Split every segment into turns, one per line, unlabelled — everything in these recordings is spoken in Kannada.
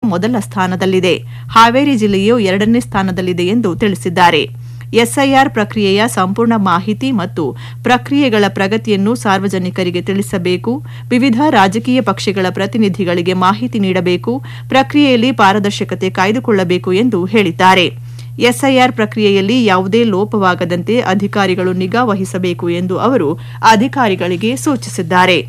ಮೊದಲ ಸ್ಥಾನದಲ್ಲಿದೆ ಹಾವೇರಿ ಜಿಲ್ಲೆಯು ಎರಡನೇ ಸ್ಥಾನದಲ್ಲಿದೆ ಎಂದು ತಿಳಿಸಿದ್ದಾರೆ ಎಸ್ಐಆರ್ ಪ್ರಕ್ರಿಯೆಯ ಸಂಪೂರ್ಣ ಮಾಹಿತಿ ಮತ್ತು ಪ್ರಕ್ರಿಯೆಗಳ ಪ್ರಗತಿಯನ್ನು ಸಾರ್ವಜನಿಕರಿಗೆ ತಿಳಿಸಬೇಕು ವಿವಿಧ ರಾಜಕೀಯ ಪಕ್ಷಗಳ ಪ್ರತಿನಿಧಿಗಳಿಗೆ ಮಾಹಿತಿ ನೀಡಬೇಕು ಪ್ರಕ್ರಿಯೆಯಲ್ಲಿ ಪಾರದರ್ಶಕತೆ ಕಾಯ್ದುಕೊಳ್ಳಬೇಕು ಎಂದು ಹೇಳಿದ್ದಾರೆ ಎಸ್ಐಆರ್ ಪ್ರಕ್ರಿಯೆಯಲ್ಲಿ ಯಾವುದೇ ಲೋಪವಾಗದಂತೆ ಅಧಿಕಾರಿಗಳು ನಿಗಾ ವಹಿಸಬೇಕು ಎಂದು ಅವರು ಅಧಿಕಾರಿಗಳಿಗೆ ಸೂಚಿಸಿದ್ದಾರೆ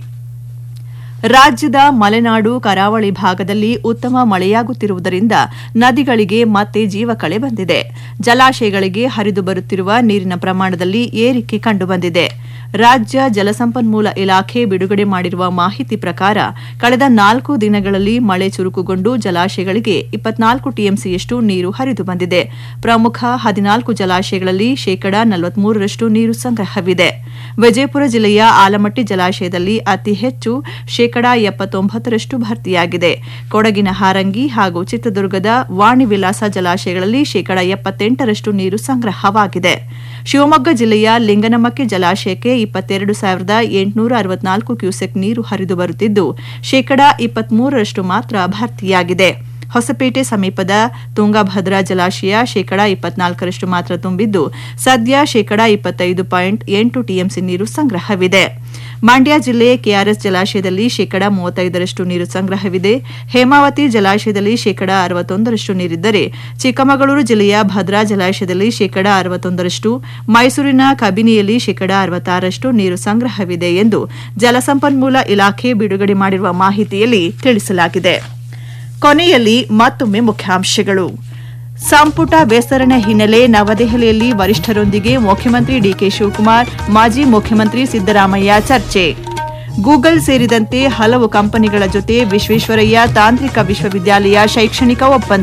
ರಾಜ್ಯದ ಮಲೆನಾಡು ಕರಾವಳಿ ಭಾಗದಲ್ಲಿ ಉತ್ತಮ ಮಳೆಯಾಗುತ್ತಿರುವುದರಿಂದ ನದಿಗಳಿಗೆ ಮತ್ತೆ ಜೀವಕಳೆ ಬಂದಿದೆ ಜಲಾಶಯಗಳಿಗೆ ಹರಿದು ಬರುತ್ತಿರುವ ನೀರಿನ ಪ್ರಮಾಣದಲ್ಲಿ ಏರಿಕೆ ಕಂಡುಬಂದಿದೆ ರಾಜ್ಯ ಜಲಸಂಪನ್ಮೂಲ ಇಲಾಖೆ ಬಿಡುಗಡೆ ಮಾಡಿರುವ ಮಾಹಿತಿ ಪ್ರಕಾರ ಕಳೆದ ನಾಲ್ಕು ದಿನಗಳಲ್ಲಿ ಮಳೆ ಚುರುಕುಗೊಂಡು ಜಲಾಶಯಗಳಿಗೆ ಇಪ್ಪತ್ನಾಲ್ಕು ಟಿಎಂಸಿಯಷ್ಟು ನೀರು ಹರಿದು ಬಂದಿದೆ ಪ್ರಮುಖ ಹದಿನಾಲ್ಕು ಜಲಾಶಯಗಳಲ್ಲಿ ಶೇಕಡಾ ನಲವತ್ಮೂರರಷ್ಟು ನೀರು ಸಂಗ್ರಹವಿದೆ ವಿಜಯಪುರ ಜಿಲ್ಲೆಯ ಆಲಮಟ್ಟಿ ಜಲಾಶಯದಲ್ಲಿ ಅತಿ ಹೆಚ್ಚು ಶೇಕಡಾ ಎಪ್ಪತ್ತೊಂಬತ್ತರಷ್ಟು ಭರ್ತಿಯಾಗಿದೆ ಕೊಡಗಿನ ಹಾರಂಗಿ ಹಾಗೂ ಚಿತ್ರದುರ್ಗದ ವಾಣಿ ವಿಲಾಸ ಜಲಾಶಯಗಳಲ್ಲಿ ಶೇಕಡಾ ಎಪ್ಪತ್ತೆಂಟರಷ್ಟು ನೀರು ಸಂಗ್ರಹವಾಗಿದೆ ಶಿವಮೊಗ್ಗ ಜಿಲ್ಲೆಯ ಲಿಂಗನಮಕ್ಕಿ ಜಲಾಶಯಕ್ಕೆ ಇಪ್ಪತ್ತೆರಡು ಸಾವಿರದ ಎಂಟುನೂರ ಅರವತ್ನಾಲ್ಕು ಕ್ಯೂಸೆಕ್ ನೀರು ಹರಿದು ಬರುತ್ತಿದ್ದು ಶೇಕಡಾ ಇಪ್ಪತ್ಮೂರರಷ್ಟು ಮಾತ್ರ ಭರ್ತಿಯಾಗಿದೆ ಹೊಸಪೇಟೆ ಸಮೀಪದ ತುಂಗಭದ್ರಾ ಜಲಾಶಯ ಶೇಕಡಾ ಇಪ್ಪತ್ನಾಲ್ಕರಷ್ಟು ಮಾತ್ರ ತುಂಬಿದ್ದು ಸದ್ಯ ಶೇಕಡಾ ಇಪ್ಪತ್ತೈದು ಪಾಯಿಂಟ್ ಎಂಟು ಟಿಎಂಸಿ ನೀರು ಸಂಗ್ರಹವಿದೆ ಮಂಡ್ಯ ಜಿಲ್ಲೆ ಕೆಆರ್ಎಸ್ ಜಲಾಶಯದಲ್ಲಿ ಶೇಕಡಾ ಮೂವತ್ತೈದರಷ್ಟು ನೀರು ಸಂಗ್ರಹವಿದೆ ಹೇಮಾವತಿ ಜಲಾಶಯದಲ್ಲಿ ಶೇಕಡಾ ಅರವತ್ತೊಂದರಷ್ಟು ನೀರಿದ್ದರೆ ಚಿಕ್ಕಮಗಳೂರು ಜಿಲ್ಲೆಯ ಭದ್ರಾ ಜಲಾಶಯದಲ್ಲಿ ಶೇಕಡಾ ಅರವತ್ತೊಂದರಷ್ಟು ಮೈಸೂರಿನ ಕಬಿನಿಯಲ್ಲಿ ಶೇಕಡಾ ಅರವತ್ತಾರರಷ್ಟು ನೀರು ಸಂಗ್ರಹವಿದೆ ಎಂದು ಜಲಸಂಪನ್ಮೂಲ ಇಲಾಖೆ ಬಿಡುಗಡೆ ಮಾಡಿರುವ ಮಾಹಿತಿಯಲ್ಲಿ ತಿಳಿಸಲಾಗಿದೆ ಕೊನೆಯಲ್ಲಿ ಮತ್ತೊಮ್ಮೆ ಮುಖ್ಯಾಂಶಗಳು ಸಂಪುಟ ವಿಸ್ತರಣೆ ಹಿನ್ನೆಲೆ ನವದೆಹಲಿಯಲ್ಲಿ ವರಿಷ್ಠರೊಂದಿಗೆ ಮುಖ್ಯಮಂತ್ರಿ ಡಿಕೆ ಶಿವಕುಮಾರ್ ಮಾಜಿ ಮುಖ್ಯಮಂತ್ರಿ ಸಿದ್ದರಾಮಯ್ಯ ಚರ್ಚೆ ಗೂಗಲ್ ಸೇರಿದಂತೆ ಹಲವು ಕಂಪನಿಗಳ ಜೊತೆ ವಿಶ್ವೇಶ್ವರಯ್ಯ ತಾಂತ್ರಿಕ ವಿಶ್ವವಿದ್ಯಾಲಯ ಶೈಕ್ಷಣಿಕ ಒಪ್ಪಂದ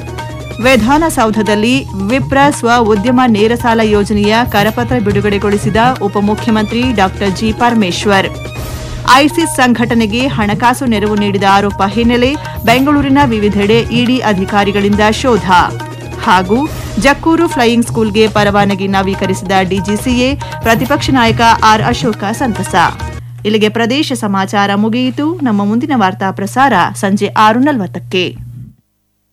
ವಿಧಾನಸೌಧದಲ್ಲಿ ವಿಪ್ರ ಸ್ವ ಉದ್ಯಮ ನೇರ ಸಾಲ ಯೋಜನೆಯ ಕರಪತ್ರ ಬಿಡುಗಡೆಗೊಳಿಸಿದ ಉಪಮುಖ್ಯಮಂತ್ರಿ ಡಾ ಜಿ ಪರಮೇಶ್ವರ್ ಐಸಿಸ್ ಸಂಘಟನೆಗೆ ಹಣಕಾಸು ನೆರವು ನೀಡಿದ ಆರೋಪ ಹಿನ್ನೆಲೆ ಬೆಂಗಳೂರಿನ ವಿವಿಧೆಡೆ ಇಡಿ ಅಧಿಕಾರಿಗಳಿಂದ ಶೋಧ ಹಾಗೂ ಜಕ್ಕೂರು ಫ್ಲೈಯಿಂಗ್ ಸ್ಕೂಲ್ಗೆ ಪರವಾನಗಿ ನವೀಕರಿಸಿದ ಡಿಜಿಸಿಎ ಪ್ರತಿಪಕ್ಷ ನಾಯಕ ಆರ್ ಅಶೋಕ ಸಂತಸ ಇಲ್ಲಿಗೆ ಪ್ರದೇಶ ಸಮಾಚಾರ ಮುಗಿಯಿತು ನಮ್ಮ ಮುಂದಿನ ವಾರ್ತಾ ಪ್ರಸಾರ ಸಂಜೆ ಆರು ನಲವತ್ತಕ್ಕೆ